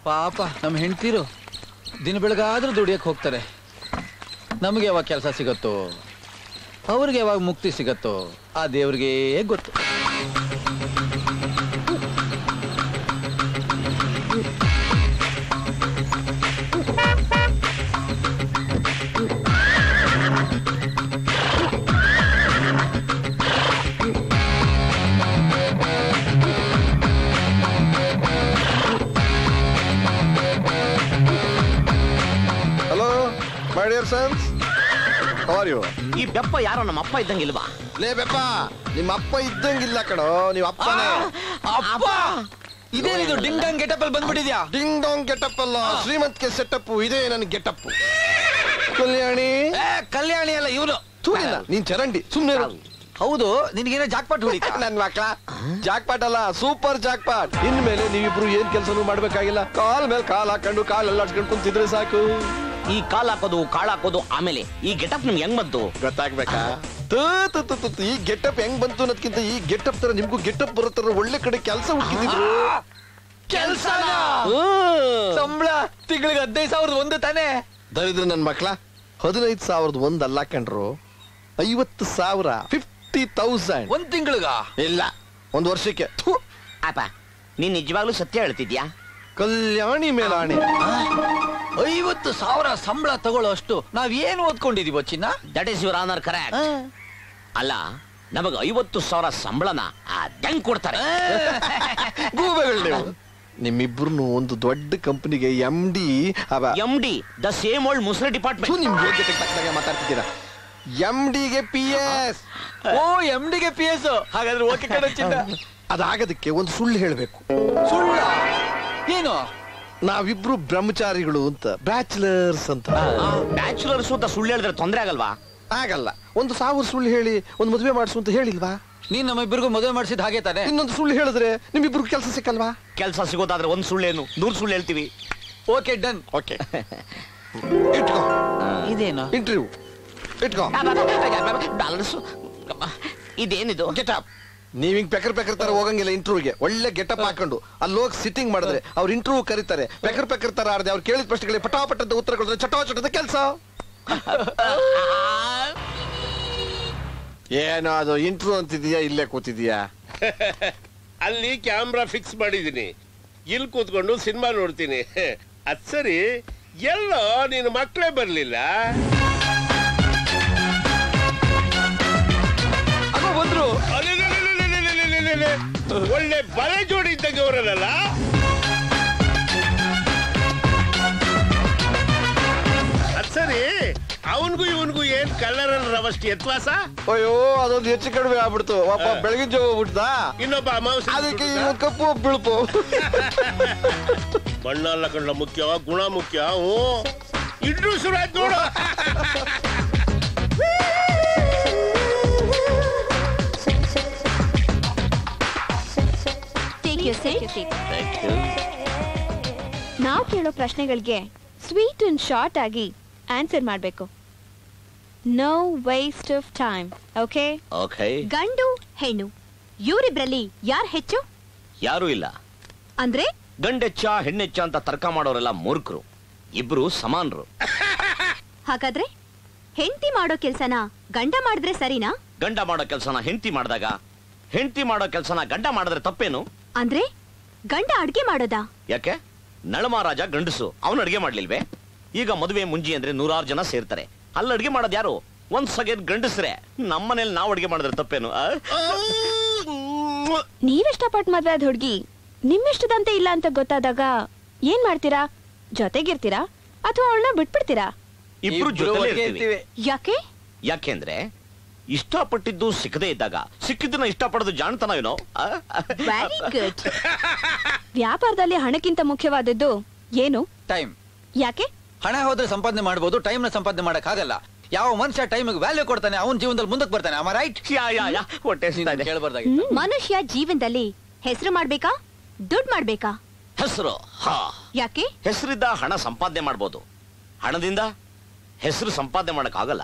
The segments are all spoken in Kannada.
ಪಾಪ ನಮ್ಮ ಹೆಂಡ್ತೀರು ದಿನ ಬೆಳಗಾದ್ರೂ ದುಡಿಯಕ್ಕೆ ಹೋಗ್ತಾರೆ ನಮಗೆ ಯಾವಾಗ ಕೆಲಸ ಸಿಗತ್ತೋ ಅವ್ರಿಗೆ ಯಾವಾಗ ಮುಕ್ತಿ ಸಿಗತ್ತೋ ಆ ದೇವ್ರಿಗೆ ಗೊತ್ತು hello my dear sons are you ಈ ಬೆಪ್ಪ ಯಾರೋ ನಮ್ಮ ಅಪ್ಪ ಇದ್ದಂಗಿಲ್ವಾ ಲೇ ಬೆಪ್ಪ ನಿಮ್ಮ ಅಪ್ಪ ಇದ್ದಂಗಿಲ್ಲ ಕಣೋ ನೀವು ಅಪ್ಪನೇ ಅಪ್ಪ ಇದೇನಿದು ಡಿಂಗ್ ಡಂಗ್ ಗೆಟಪ್ ಅಲ್ಲಿ ಬಂದ್ಬಿಟ್ಟಿದ್ಯಾ ಡಿಂಗ್ ಡಾಂಗ್ ಗೆಟಪ್ ಅಲ್ಲ ಶ್ರೀಮಂತಿಗೆ ಸೆಟಪ್ ಇದೇ ನನ್ನ ಗೆಟಪ್ ಕಲ್ಯಾಣಿ ಏ, ಕಲ್ಯಾಣಿ ಅಲ್ಲ ಇವನು ತೂರಿಲ್ಲ ನೀನ್ ಚರಂಡಿ ಸುಮ್ನೆ ಇರು. ಹೌದು ನಿನಗೇನೋ ಜಾಕ್ಪಾಟ್ ಹೊಡಿತಾ ನನ್ ಮಕ್ಳ ಜಾಕ್ಪಾಟ್ ಅಲ್ಲ ಸೂಪರ್ ಜಾಕ್ಪಾಟ್ ಇನ್ಮೇಲೆ ನೀವಿಬ್ರು ಏನ್ ಕೆಲಸನೂ ಮಾಡ್ಬೇಕಾಗಿಲ್ಲ ಕಾಲ್ ಮೇಲೆ ಕಾಲ್ ಹಾಕೊಂಡು ಕಾಲ್ ಎಲ್ಲ ಅಡ್ಸ್ಕೊಂಡು ಕುಂತಿದ್ರೆ ಸಾಕು ಈ ಕಾಲ್ ಹಾಕೋದು ಕಾಳ್ ಹಾಕೋದು ಆಮೇಲೆ ಈ ಗೆಟಪ್ ನಿಮ್ಗೆ ಹೆಂಗ್ ಬಂತು ಗೊತ್ತಾಗ್ಬೇಕಾ ತೂ, ತು, ತು, ತು, ತು, ಈ ಗೆಟಪ್ ಹೆಂಗ್ ಬಂತು ಅನ್ನೋದ್ಕಿಂತ ಈ ಗೆಟಪ್ ತರ ನಿಮ್ಗೂ ಗೆಟಪ್ ಬರುತ್ತಾರ ಒಳ್ಳೆ ಕಡೆ ಕೆಲಸ ಹುಡುಕಿದ್ರು ಕೆಲ್ಸನ ಸಂಬಳ ತಿಂಗಳಿಗೆ ಹದಿನೈದು ಸಾವಿರದ ಒಂದು ತಾನೇ ದರಿದ್ರ ನನ್ ಮಕ್ಳ ಹದಿನೈದು ಸಾವಿರದ ಒಂದ್ ಅಲ್ಲ ಕಂಡ್ರು ಐವತ್ತು ಸಾವಿರ ಫಿಫ್ಟಿ ತೌಸಂಡ್ ಒಂದ್ ತಿಂಗಳಿಗ ಇಲ್ಲ ಒಂದ್ ವರ್ಷಕ್ಕೆ ಥು, ಅಪ್ಪ ನೀನ್ ನಿಜವಾಗ್ಲೂ ಸತ್ಯ ಹೇಳ್ತಿದ್ಯಾ ಕಲ್ಯಾಣಿ ಮೇಲಾಣಿ ಐವತ್ತು ಸಾವಿರ ಸಂಬಳ ತಗೊಳ್ಳೋ ಅಷ್ಟು ನಾವ್ ಏನ್ ಓದ್ಕೊಂಡಿದೀವೋ ಚಿನ್ನ that is your honour correct ಅಲ್ಲ ನಮಗ ಐವತ್ತು ಸಾವಿರ ಸಂಬಳನ ಹೆಂಗ್ ಕೊಡ್ತಾರೆ ಗೂಬೆಗಳು ನೀವು ನಿಮ್ಮಿಬ್ರು ಒಂದು ದೊಡ್ಡ ಕಂಪನಿಗೆ M D M D the same old ಮುಸ್ಲಿ ಡಿಪಾರ್ಟ್ಮೆಂಟ್ ನಿಮ್ ಯೋಗ್ಯತೆ ತಕ್ಕನಾಗೆ ಮಾತಾಡ್ತಿದ್ದೀರಾ ಎಂ ಡಿಗೆ ಪಿ ಎಸ್ ಓ ಎಂ ಡಿಗೆ ಪಿ ಎಸ್ ಹಾಗಾದ್ರೆ ಓಕೆ ಕಣ ಚಿನ್ನ ಅದಾಗದಕ್ಕೆ ಒಂದು ಸುಳ್ಳು ಹೇಳ್ಬೇಕು ಸುಳ್ಳ ಏನು ನಾವಿಬ್ರು ಬ್ರಹ್ಮಚಾರಿಗಳು ಅಂತ ಬ್ಯಾಚುಲರ್ಸ್ ಅಂತ ಬ್ಯಾಚುಲರ್ಸ್ ಅಂತ ಸುಳ್ಳು ಹೇಳಿದ್ರೆ ತೊಂದ್ರೆ ಆಗಲ್ವಾ ಆಗಲ್ಲ ಒಂದು ಸಾವಿರ ಸುಳ್ಳು ಹೇಳಿ ಒಂದು ಮದುವೆ ಮಾಡಿಸು ಅಂತ ಹೇಳಿಲ್ವಾ ನೀನ್ ನಮ್ಮಿಬ್ಬರಿಗೂ ಮದುವೆ ಮಾಡಿಸಿದ ಹಾಗೆ ತಾನೆ ಇನ್ನೊಂದು ಸುಳ್ಳು ಹೇಳಿದ್ರೆ ನಿಮ್ಮಿಬ್ರು ಕೆಲಸ ಸಿಕ್ಕಲ್ವಾ ಕೆಲಸ ಸಿಗೋದಾದ್ರೆ ಒಂದ್ ಸುಳ್ಳೇನು ನೂರ್ ಸುಳ್ಳು ಹೇಳ್ತೀವಿ ಓಕೆ ಡನ್ ಓಕೆ ಇಟ್ಕೋ ಇದೇನು ಇಂಟರ್ವ್ಯೂ ಇಟ್ಕೋ ಬ್ಯಾಲೆನ್ಸ್ ಇದೇನಿದು ಗೆಟಪ್ ನೀವ್ ಹಿಂಗ್ ಪೆಕರ್ ಪೆಕರ್ ತರ ಹೋಗಂಗಿಲ್ಲ ಇಂಟರ್ವ್ಯೂಗೆ ಒಳ್ಳೆ ಗೆಟಪ್ ಹಾಕೊಂಡು ಅಲ್ಲಿ ಹೋಗಿ ಸಿಟ್ಟಿಂಗ್ ಮಾಡಿದ್ರೆ ಅವ್ರು ಇಂಟರ್ವ್ಯೂ ಕರೀತಾರೆ ಪೆಕರ್ ಪೆಕರ್ ತರ ಆಡದೆ ಅವ್ರು ಕೇಳಿದ ಪ್ರಶ್ನೆಗಳಿಗೆ ಪಟಾಪಟ್ಟದ ಉತ್ತರ ಕೊಡಿದ್ರೆ ಚಟೋ ಚಟದ ಕೆಲಸ ಏನೋ ಅದು ಇಂಟರ್ವ್ಯೂ ಅಂತಿದೀಯಾ ಇಲ್ಲೇ ಕೂತಿದೀಯಾ ಅಲ್ಲಿ ಕ್ಯಾಮ್ರಾ ಫಿಕ್ಸ್ ಮಾಡಿದ್ದೀನಿ ಇಲ್ಲಿ ಕೂತ್ಕೊಂಡು ಸಿನಿಮಾ ನೋಡ್ತೀನಿ ಅದ್ ಸರಿ ಎಲ್ಲೋ ನೀನು ಮಕ್ಕಳೇ ಬರ್ಲಿಲ್ಲ ಅಗೋ ಬಂದ್ರು ಅಲೆಲೆಲೆಲೆಲೆಲೆಲೆಲೆಲೆ. ಒಳ್ಳೆ ಬಲೆ ಜೋಡಿ ಇದ್ದಂಗೆ ಅವರಲ್ಲ ಅದ್ ಸರಿ ಅವನ್ಗೂ ಇವನ್ಗೂ ಏನ್ ಕಲರ್ ರವಷ್ಟಿ ಎತ್ವಾಸ ಅಯ್ಯೋ ಅದೊಂದು ಹೆಚ್ಚು ಕಡಿಮೆ ಆಗ್ಬಿಡ್ತು ಒಬ್ಬ ಬೆಳಗಿನ ಜಾವ ಬಿಡ್ತಾ ಇನ್ನೊಬ್ಬ ಅಮಾವಾಸ್ಯೆ ಅದಕ್ಕೆ ಬಿಟ್ಬಿಟ್ಟ? ಇನ್ನೊಂದು ಕಪ್ಪು ಒಬ್ಬ ಬಿಳುಪು ಬಣ್ಣ ಅಲ್ಲ ಕಣ್ಣ ಮುಖ್ಯ ಗುಣ ಮುಖ್ಯ ಹ್ಞೂ ಇಡ್ರು ಸುರಾಜ್ ನೋಡು ಟೇಕ್ ಯು ಸೀಟ್ ನಾವು ಕೇಳೋ ಪ್ರಶ್ನೆಗಳಿಗೆ ಸ್ವೀಟ್ ಅಂಡ್ ಶಾರ್ಟ್ ಆಗಿ ಆನ್ಸರ್ ಮಾಡಬೇಕು no waste of time okay okay ಗಂಡು ಹೆಣ್ಣು ಇವರಿಬ್ರಲ್ಲಿ ಯಾರು ಹೆಚ್ಚು ಯಾರು ಇಲ್ಲ ಅಂದ್ರೆ ಗಂಡೆಚ್ಚ ಹೆಣ್ಣೆಚ್ಚ ಅಂತ ತರ್ಕ ಮಾಡೋರೆಲ್ಲ ಮೂರ್ಖರು ಇಬ್ರು ಸಮಾನರು ಹಾಗಾದ್ರೆ ಹೆಂಡತಿ ಮಾಡೋ ಕೆಲ್ಸನ ಗಂಡ ಮಾಡಿದ್ರೆ ಸರಿನಾ ಗಂಡ ಮಾಡೋ ಕೆಲಸನ ಹೆಂಡತಿ ಮಾಡಿದಾಗ ಹೆಂಡತಿ ಮಾಡೋ ಕೆಲಸನ ಗಂಡ ಮಾಡಿದ್ರೆ ತಪ್ಪೇನು ಅಂದ್ರೆ ಗಂಡ ಅಡ್ಗೆ ಮಾಡೋದಾ ಯಾಕೆ ನಳಮಹಾರಾಜ ಗಂಡಸು ಅವನು ಅಡಿಗೆ ಮಾಡ್ಲಿಲ್ವೇ ಈಗ ಮದುವೆ ಮುಂಜಿ ಅಂದ್ರೆ ನೂರಾರು ಜನ ಸೇರ್ತಾರೆ ಅಲ್ಲಿ ಅಡಿಗೆ ಮಾಡೋದು ಯಾರು ಒಂದ್ ಸಗೇದ್ ಗಂಡಸ್ರೆ ನಮ್ಮನೇಲಿ ನಾವು ಅಡಿಗೆ ಮಾಡಿದ್ರೆ ತಪ್ಪೇನು ಆ? ನೀವಿಷ್ಟಪಟ್ಟು ಮದ್ವೆ ಆದ ಹುಡುಗಿ ನಿಮ್ಮಿಷ್ಟದಂತೆ ಇಲ್ಲ ಅಂತ ಗೊತ್ತಾದಾಗ ಏನ್ ಮಾಡ್ತೀರಾ ಜೊತೆಗಿರ್ತೀರಾ ಅಥವಾ ಅವಳನ್ನ ಬಿಟ್ಬಿಡ್ತೀರಾ ಇಬ್ರು ಇಬ್ರು ಜೊತೆಲೇ ಒಟ್ಟಿಗೆ ಇರ್ತೀವಿ ಇರ್ತೀವಿ. ಯಾಕೆ ಯಾಕೆಂದ್ರೆ ಇಷ್ಟಪಟ್ಟಿದ್ದು ಸಿಕ್ಕದೇ ಇದ್ದಾಗ ಸಿಕ್ಕಿದ್ದನ್ನ ಇಷ್ಟಪಡೋದು ಜಾಣತನ ಏನೋ ಆ? ವೆರಿ ಗುಡ್ ವ್ಯಾಪಾರದಲ್ಲಿ ಹಣಕ್ಕಿಂತ ಮುಖ್ಯವಾದದ್ದು ಏನು ಟೈಮ್ ಯಾಕೆ ಹಣ ಹೋದ್ರೆ ಸಂಪಾದನೆ ಮಾಡ್ಬೋದು ಟೈಮ್ ನ ಸಂಪಾದನೆ ಮಾಡಕ್ ಆಗಲ್ಲ ಯಾವ ಮನುಷ್ಯ ಟೈಮ್ ವ್ಯಾಲ್ಯೂ ಕೊಡ್ತಾನೆ ಅವನ ಜೀವನದಲ್ಲಿ ಮುಂದಕ್ಕೆ ಬರ್ತಾನೆ ಅಮ್ಮ ರೈಟ್ ಯಾ ಯಾ ಯಾ ಹೊಟ್ಟೆ ಹಸಿತಾ ಇದೆ. ಕೇಳಬಾರ್ದಾಗಿತ್ತು ಮನುಷ್ಯ ಜೀವನದಲ್ಲಿ ಹೆಸರು ಮಾಡ್ಬೇಕಾ ದುಡ್ಡು ಮಾಡ್ಬೇಕಾ ಹೆಸರು ಹಾ ಯಾಕೆ ಹೆಸರಿದ್ದ ಹಣ ಸಂಪಾದನೆ ಮಾಡ್ಬೋದು ಹಣದಿಂದ ಹೆಸರು ಸಂಪಾದನೆ ಮಾಡಕ್ ಆಗಲ್ಲ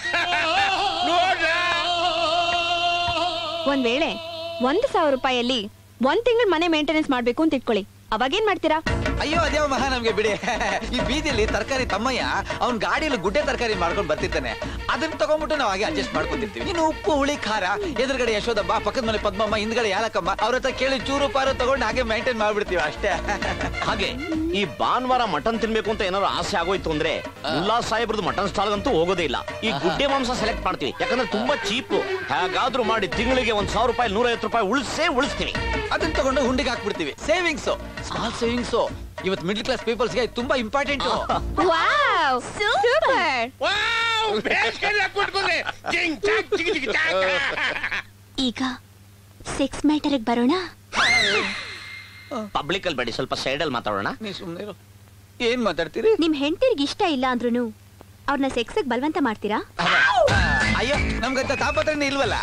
ಒಂದ್ ವೇಳೆ ಒಂದ್ ಸಾವಿರ ರೂಪಾಯಲ್ಲಿ ಒಂದ್ ತಿಂಗಳ ಮನೆ ಮೇಂಟೆನೆನ್ಸ್ ಮಾಡ್ಬೇಕು ಅಂತ ಇಟ್ಕೊಳ್ಳಿ ಅವಾಗೇನ್ ಮಾಡ್ತೀರಾ ಅಯ್ಯೋ ಅದ್ಯಾವ ಮಹಾ ನಮ್ಗೆ ಬಿಡಿ ಈ ಬೀದಿಲಿ ತರಕಾರಿ ತಮ್ಮಯ್ಯ ಅವ್ನ್ ಗಾಡಿಯಲ್ಲಿ ಗುಡ್ಡೆ ತರಕಾರಿ ಮಾಡ್ಕೊಂಡು ಬರ್ತಿರ್ತಾನೆ ಅದನ್ನ ತಗೊಂಡ್ಬಿಟ್ಟು ನಾವು ಹಾಗೆ ಅಡ್ಜಸ್ಟ್ ಮಾಡ್ಕೊತಿರ್ತೀವಿ ಇನ್ನು ಉಪ್ಪು ಹುಳಿ ಖಾರ ಎದುರುಗಡೆ ಯಶೋದಮ್ಮ ಪಕ್ಕದ ಮನೆ ಪದ್ಮಮ್ಮ ಹಿಂದ್ಗಡೆ ಯಾಲಕ್ಕಮ್ಮ ಅವ್ರ ಹತ್ರ ಕೇಳಿ ಚೂರು ಪಾರು ತಗೊಂಡು ಹಾಗೆ ಮೈಂಟೈನ್ ಮಾಡ್ಬಿಡ್ತೀವಿ ಅಷ್ಟೇ ಹಾಗೆ ಈ ಭಾನುವಾರ ಮಟನ್ ತಿನ್ಬೇಕು ಅಂತ ಏನಾದ್ರು ಆಸೆ ಆಗೋಯ್ತು ಅಂದ್ರೆ ಮುಲ್ಲಾ ಸಾಹೇಬ್ರದ್ದು ಮಟನ್ ಸ್ಟಾಲ್ ಅಂತೂ ಹೋಗೋದೇ ಇಲ್ಲ ಈ ಗುಡ್ಡೆ ಮಾಂಸ ಸೆಲೆಕ್ಟ್ ಮಾಡ್ತೀವಿ ಯಾಕಂದ್ರೆ ತುಂಬಾ ಚೀಪ್ ಹೇಗಾದ್ರೂ ಮಾಡಿ ತಿಂಗಳಿಗೆ ಒಂದ್ ಸಾವಿರ ರೂಪಾಯಿ ನೂರೈವತ್ತು ರೂಪಾಯಿ ಉಳಿಸೇ ಉಳಿಸ್ತೀವಿ ಅದನ್ನ ತಗೊಂಡು ಹುಂಡಿಗೆ ಹಾಕ್ಬಿಡ್ತೀವಿ ಸೇವಿಂಗ್ಸ್ ಸ್ಮಾಲ್ ಸೇವಿಂಗ್ಸ್ ಇವತ್ತು ಮಿಡ್ಲ್ ಕ್ಲಾಸ್ ಪೀಪಲ್ಸ್ಗೆ ತುಂಬಾ ಇಂಪಾರ್ಟೆಂಟ್ ವಾವ್ ಸೂಪರ್ ವಾವ್ ಬೇಸ್ಗೆಲ್ಲ ಕೂತ್ಕೊಂಡೆ ಜಿಂಗ್ ಚಾಕ್ ಜಿಗಿ ಜಿಗಿ ಚಾಕ್ ಈಗ ಸೆಕ್ಸ್ ಮ್ಯಾಟರ್ಗೆ ಬರೋಣ ಪಬ್ಲಿಕ್ ಅಲ್ಲಿ ಬೇಡಿ ಸ್ವಲ್ಪ ಸೈಡ್ ಅಲ್ಲಿ ಮಾತಾಡೋಣ ನೀ ಸುಮ್ಮನೆ ಇರು ಏನ್ ಮಾತಾಡ್ತೀರಿ ನಿಮ್ ಹೆಂಡತಿರ್ಗೆ ಇಷ್ಟ ಇಲ್ಲ ಅಂದ್ರೂ ಅವ್ರನ್ನ ಸೆಕ್ಸ್ಗೆ ಬಲವಂತ ಮಾಡ್ತೀರಾ ಅಯ್ಯೋ ನಮ್ಗಂತ ತಾಪತ್ರನೇ ಇಲ್ವಲ್ಲ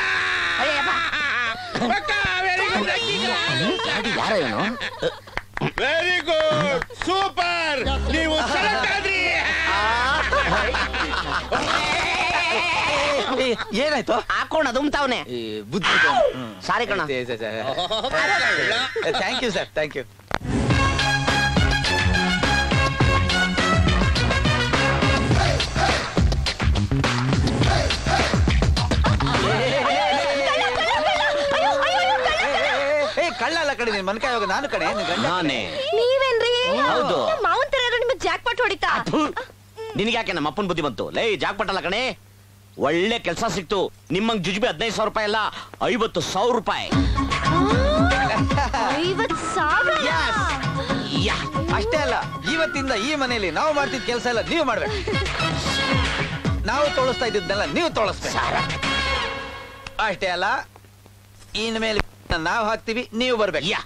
ಯಾರ ಏನು ವೆರಿ ಗುಡ್ ಸೂಪರ್ ನೀವು ಸೆಲೆಕ್ಟ್ ಆದ್ರಿ ಏ, ಏನಾಯ್ತು ಹಾಕೊಂಡ್ ಅದುಮ್ತಾವ್ನೆ ಈ ಬುದ್ಧಿ ಸಾರಿ ಕಣ thank you sir thank you ಏ ಕಳ್ಳ ಅಲ್ಲ ಕಡೆ ನೀನ್ ಮನ್ಕಾಯ ಹೋಗ ನಾನು ಕಡೆ ನಿನ್ ಗಂಡ ನಾನೇ ನೀವೇನ್ರಿ ಹೌದು. ಮಾವನ್ ತರ ನಿಮಗೆ ಜಾಕ್ ಪಾಟ್ ಹೊಡಿತಾ ನಿನಗ್ಯಾಕೆ ನಮ್ಮ ಅಪ್ಪನ ಬುದ್ಧಿ ಬಂತು ಲೇ ಜಾಕ್ಪಟ್ಟಲ್ಲ ಕಣೆ ಒಳ್ಳೆ ಕೆಲಸ ಸಿಕ್ತು ನಿಮ್ಮಂಗ್ ಜುಜುಬಿ ಹದಿನೈದು ಸಾವಿರ ರೂಪಾಯಿ ಅಲ್ಲ ಐವತ್ತು ಸಾವಿರ ರೂಪಾಯಿ ಐವತ್ ಸಾವಿರ ಯಾ ಅಷ್ಟೇ ಅಲ್ಲ ಇವತ್ತಿಂದ ಈ ಮನೆಯಲ್ಲಿ ನಾವು ಮಾಡ್ತಿದ್ ಕೆಲಸ ಎಲ್ಲ ನೀವು ಮಾಡ್ಬೇಕು ನಾವು ತೊಳಸ್ತಾ ಇದ್ದದ್ದೆಲ್ಲ ನೀವು ತೊಳಸ್ಬೇಕು ಅಷ್ಟೇ ಅಲ್ಲ ಇನ್ಮೇಲೆ ನಾವು ಹಾಕ್ತಿವಿ ನೀವು ಬರ್ಬೇಕು ಯಾ